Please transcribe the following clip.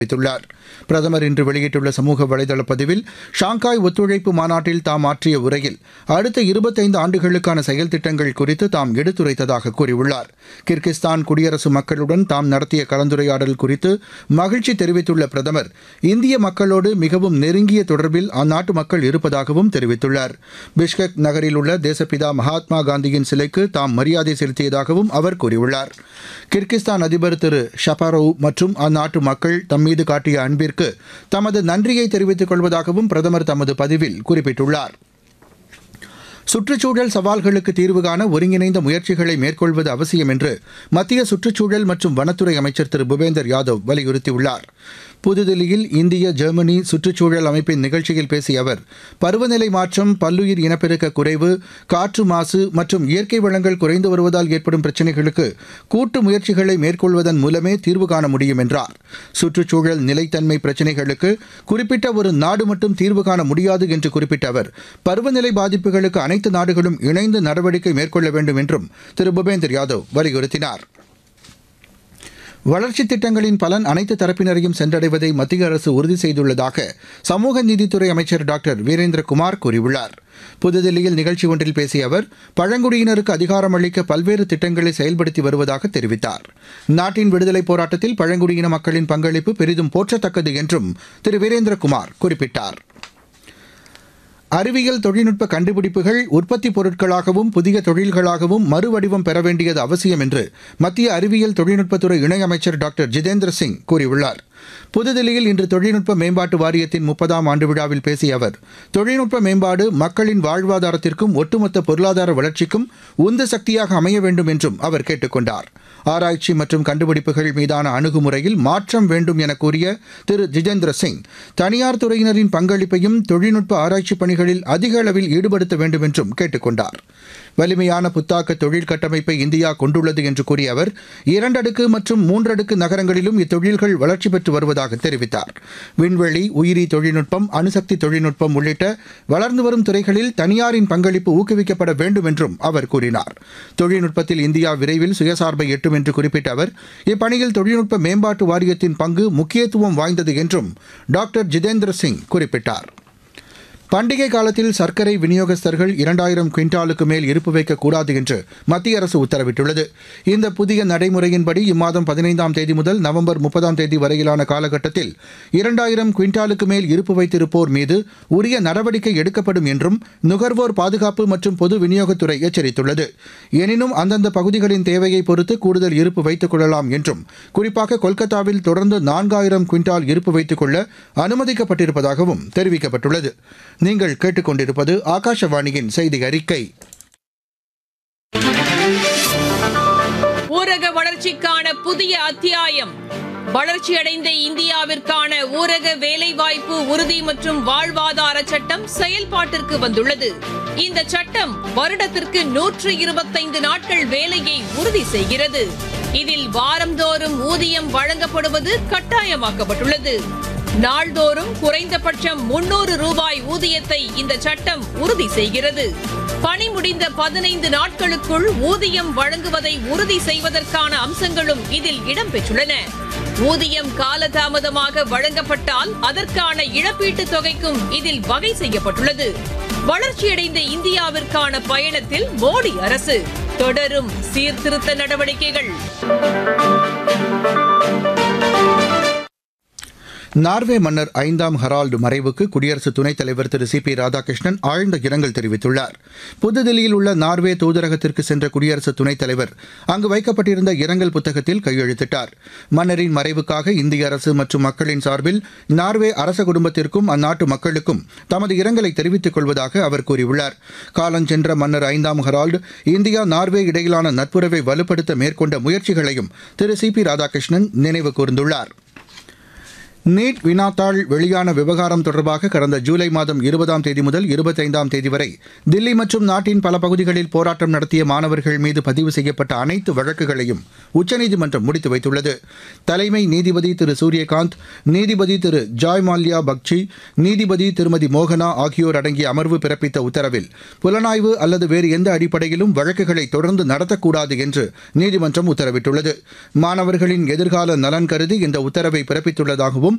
தெரிவித்துள்ளார் பிரதமர் இன்று வெளியிட்டுள்ள சமூக வலைதள பதிவில் ஷாங்காய் ஒத்துழைப்பு மாநாட்டில் தாம் ஆற்றிய உரையில் அடுத்த இருபத்தைந்து ஆண்டுகளுக்கான செயல் திட்டங்கள் குறித்து தாம் எடுத்துரைத்ததாக கூறியுள்ளார் கிர்கிஸ்தான் குடியரசு மக்களுடன் தாம் நடத்திய கலந்துரையாடல் குறித்து மகிழ்ச்சி தெரிவித்துள்ள பிரதமர் இந்திய மக்களோடு மிகவும் நெருங்கிய தொடர்பில் அந்நாட்டு மக்கள் இருப்பதாகவும் தெரிவித்துள்ளார் பிஷ்கெக் நகரில் உள்ள தேசப்பிதா மகாத்மா காந்தியின் சிலைக்கு தாம் மரியாதை செலுத்தியதாகவும் அவர் கூறியுள்ளார் கிர்கிஸ்தான் அதிபர் திரு ஷபாரோவ் மற்றும் அந்நாட்டு மக்கள் தம் மீது காட்டிய அன்பிற்கு தமது நன்றியை தெரிவித்துக் கொள்வதாகவும் பிரதமர் தமது பதிவில் குறிப்பிட்டுள்ளார் சுற்றுச்சூழல் சவால்களுக்கு தீர்வு காண ஒருங்கிணைந்த முயற்சிகளை மேற்கொள்வது அவசியம் என்று மத்திய சுற்றுச்சூழல் மற்றும் வனத்துறை அமைச்சர் திரு பூபேந்தர் யாதவ் வலியுறுத்தியுள்ளார் புதுதில்லியில் இந்திய ஜெர்மனி சுற்றுச்சூழல் அமைப்பின் நிகழ்ச்சியில் பேசிய அவர் பருவநிலை மாற்றம் பல்லுயிர் இனப்பெருக்க குறைவு காற்று மாசு மற்றும் இயற்கை வளங்கள் குறைந்து வருவதால் ஏற்படும் பிரச்சினைகளுக்கு கூட்டு முயற்சிகளை மேற்கொள்வதன் மூலமே தீர்வு காண முடியும் என்றார் சுற்றுச்சூழல் நிலைத்தன்மை பிரச்சினைகளுக்கு குறிப்பிட்ட ஒரு நாடு மட்டும் தீர்வு காண முடியாது என்று குறிப்பிட்ட அவர் பருவநிலை பாதிப்புகளுக்கு அனைத்து நாடுகளும் இணைந்து நடவடிக்கை மேற்கொள்ள வேண்டும் என்றும் திரு பூபேந்தர் யாதவ் வலியுறுத்தினார் வளர்ச்சித் திட்டங்களின் பலன் அனைத்து தரப்பினரையும் சென்றடைவதை மத்திய அரசு உறுதி செய்துள்ளதாக சமூக நீதித்துறை அமைச்சர் டாக்டர் வீரேந்திரகுமார் கூறியுள்ளார் புதுதில்லியில் நிகழ்ச்சி ஒன்றில் பேசிய அவர் பழங்குடியினருக்கு அதிகாரம் அளிக்க பல்வேறு திட்டங்களை செயல்படுத்தி வருவதாக தெரிவித்தார் நாட்டின் விடுதலைப் போராட்டத்தில் பழங்குடியின மக்களின் பங்களிப்பு பெரிதும் போற்றத்தக்கது என்றும் திரு வீரேந்திரகுமார் குறிப்பிட்டார் அறிவியல் தொழில்நுட்ப கண்டுபிடிப்புகள் உற்பத்தி பொருட்களாகவும் புதிய தொழில்களாகவும் மறுவடிவம் பெற வேண்டியது அவசியம் என்று மத்திய அறிவியல் தொழில்நுட்பத்துறை இணையமைச்சர் டாக்டர் ஜிதேந்திர சிங் கூறியுள்ளார் புதுதில்லியில் இன்று தொழில்நுட்ப மேம்பாட்டு வாரியத்தின் முப்பதாம் ஆண்டு விழாவில் பேசிய அவர் தொழில்நுட்ப மேம்பாடு மக்களின் வாழ்வாதாரத்திற்கும் ஒட்டுமொத்த பொருளாதார வளர்ச்சிக்கும் உந்து சக்தியாக அமைய வேண்டும் என்றும் அவர் கேட்டுக் கொண்டார் ஆராய்ச்சி மற்றும் கண்டுபிடிப்புகள் மீதான அணுகுமுறையில் மாற்றம் வேண்டும் என கூறிய திரு ஜிதேந்திர சிங் தனியார் துறையினரின் பங்களிப்பையும் தொழில்நுட்ப ஆராய்ச்சி பணிகளில் அதிக அளவில் ஈடுபடுத்த வேண்டும் என்றும் கேட்டுக் கொண்டார் வலிமையான புத்தாக்க தொழில் கட்டமைப்பை இந்தியா கொண்டுள்ளது என்று கூறிய அவர் இரண்டடுக்கு மற்றும் மூன்றடுக்கு நகரங்களிலும் இத்தொழில்கள் வளர்ச்சி பெற்று வருவதாக தெரிவித்தார் விண்வெளி உயிரி தொழில்நுட்பம் அணுசக்தி தொழில்நுட்பம் உள்ளிட்ட வளர்ந்து வரும் துறைகளில் தனியாரின் பங்களிப்பு ஊக்குவிக்கப்பட வேண்டும் என்றும் அவர் கூறினார் தொழில்நுட்பத்தில் இந்தியா விரைவில் சுயசார்பை எட்டும் என்று குறிப்பிட்ட அவர் இப்பணியில் தொழில்நுட்ப மேம்பாட்டு வாரியத்தின் பங்கு முக்கியத்துவம் வாய்ந்தது என்றும் டாக்டர் ஜிதேந்திர சிங் குறிப்பிட்டார் பண்டிகை காலத்தில் சர்க்கரை விநியோகஸ்தர்கள் இரண்டாயிரம் குவிண்டாலுக்கு மேல் இருப்பு வைக்கக்கூடாது என்று மத்திய அரசு உத்தரவிட்டுள்ளது இந்த புதிய நடைமுறையின்படி இம்மாதம் பதினைந்தாம் தேதி முதல் நவம்பர் முப்பதாம் தேதி வரையிலான காலகட்டத்தில் இரண்டாயிரம் குவிண்டாலுக்கு மேல் இருப்பு வைத்திருப்போர் மீது உரிய நடவடிக்கை எடுக்கப்படும் என்றும் நுகர்வோர் பாதுகாப்பு மற்றும் பொது விநியோகத்துறை எச்சரித்துள்ளது எனினும் அந்தந்த பகுதிகளின் தேவையை பொறுத்து கூடுதல் இருப்பு வைத்துக் கொள்ளலாம் என்றும் குறிப்பாக கொல்கத்தாவில் தொடர்ந்து நான்காயிரம் குவிண்டால் இருப்பு வைத்துக் கொள்ள அனுமதிக்கப்பட்டிருப்பதாகவும் தெரிவிக்கப்பட்டுள்ளது நீங்கள் கேட்டுக்கொண்டிருப்பது ஆகாஷவாணியின் செய்தி அறிக்கை ஊரக வளர்ச்சிக்கான புதிய அத்தியாயம் வளர்ச்சியடைந்த இந்தியாவிற்கான ஊரக வேலைவாய்ப்பு உறுதி மற்றும் வாழ்வாதார சட்டம் செயல்பாட்டிற்கு வந்துள்ளது இந்த சட்டம் வருடத்திற்கு நூற்று இருபத்தைந்து நாட்கள் வேலையை உறுதி செய்கிறது இதில் வாரந்தோறும் ஊதியம் வழங்கப்படுவது கட்டாயமாக்கப்பட்டுள்ளது நாள்தோறும் குறைந்தபட்சம் முன்னூறு ரூபாய் ஊதியத்தை இந்த சட்டம் உறுதி செய்கிறது பணி முடிந்த பதினைந்து நாட்களுக்குள் ஊதியம் வழங்குவதை உறுதி செய்வதற்கான அம்சங்களும் இதில் இடம்பெற்றுள்ளன ஊதியம் காலதாமதமாக வழங்கப்பட்டால் அதற்கான இழப்பீட்டுத் தொகைக்கும் இதில் வகை செய்யப்பட்டுள்ளது வளர்ச்சியடைந்த இந்தியாவிற்கான பயணத்தில் மோடி அரசு தொடரும் சீர்திருத்த நடவடிக்கைகள் நார்வே மன்னர் ஐந்தாம் ஹரால்டு மறைவுக்கு குடியரசு துணைத் தலைவர் திரு சி பி ராதாகிருஷ்ணன் ஆழ்ந்த இரங்கல் தெரிவித்துள்ளார் புதுதில்லியில் உள்ள நார்வே தூதரகத்திற்கு சென்ற குடியரசு துணைத் தலைவர் அங்கு வைக்கப்பட்டிருந்த இரங்கல் புத்தகத்தில் கையெழுத்திட்டார் மன்னரின் மறைவுக்காக இந்திய அரசு மற்றும் மக்களின் சார்பில் நார்வே அரச குடும்பத்திற்கும் அந்நாட்டு மக்களுக்கும் தமது இரங்கலை தெரிவித்துக் கொள்வதாக அவர் கூறியுள்ளார் காலஞ்சென்ற மன்னர் ஐந்தாம் ஹரால்டு இந்தியா நார்வே இடையிலான நட்புறவை வலுப்படுத்த மேற்கொண்ட முயற்சிகளையும் திரு சி பி ராதாகிருஷ்ணன் நினைவு கூர்ந்துள்ளார் நீட் வினாத்தாள் வெளியான விவகாரம் தொடர்பாக கடந்த ஜூலை மாதம் இருபதாம் தேதி முதல் இருபத்தைந்தாம் தேதி வரை தில்லி மற்றும் நாட்டின் பல பகுதிகளில் போராட்டம் நடத்திய மாணவர்கள் மீது பதிவு செய்யப்பட்ட அனைத்து வழக்குகளையும் உச்சநீதிமன்றம் முடித்து வைத்துள்ளது தலைமை நீதிபதி திரு சூரியகாந்த் நீதிபதி திரு ஜாய் மால்யா பக்சி நீதிபதி திருமதி மோகனா ஆகியோர் அடங்கிய அமர்வு பிறப்பித்த உத்தரவில் புலனாய்வு அல்லது வேறு எந்த அடிப்படையிலும் வழக்குகளை தொடர்ந்து நடத்தக்கூடாது என்று நீதிமன்றம் உத்தரவிட்டுள்ளது மாணவர்களின் எதிர்கால நலன் கருதி இந்த உத்தரவை பிறப்பித்துள்ளதாகவும்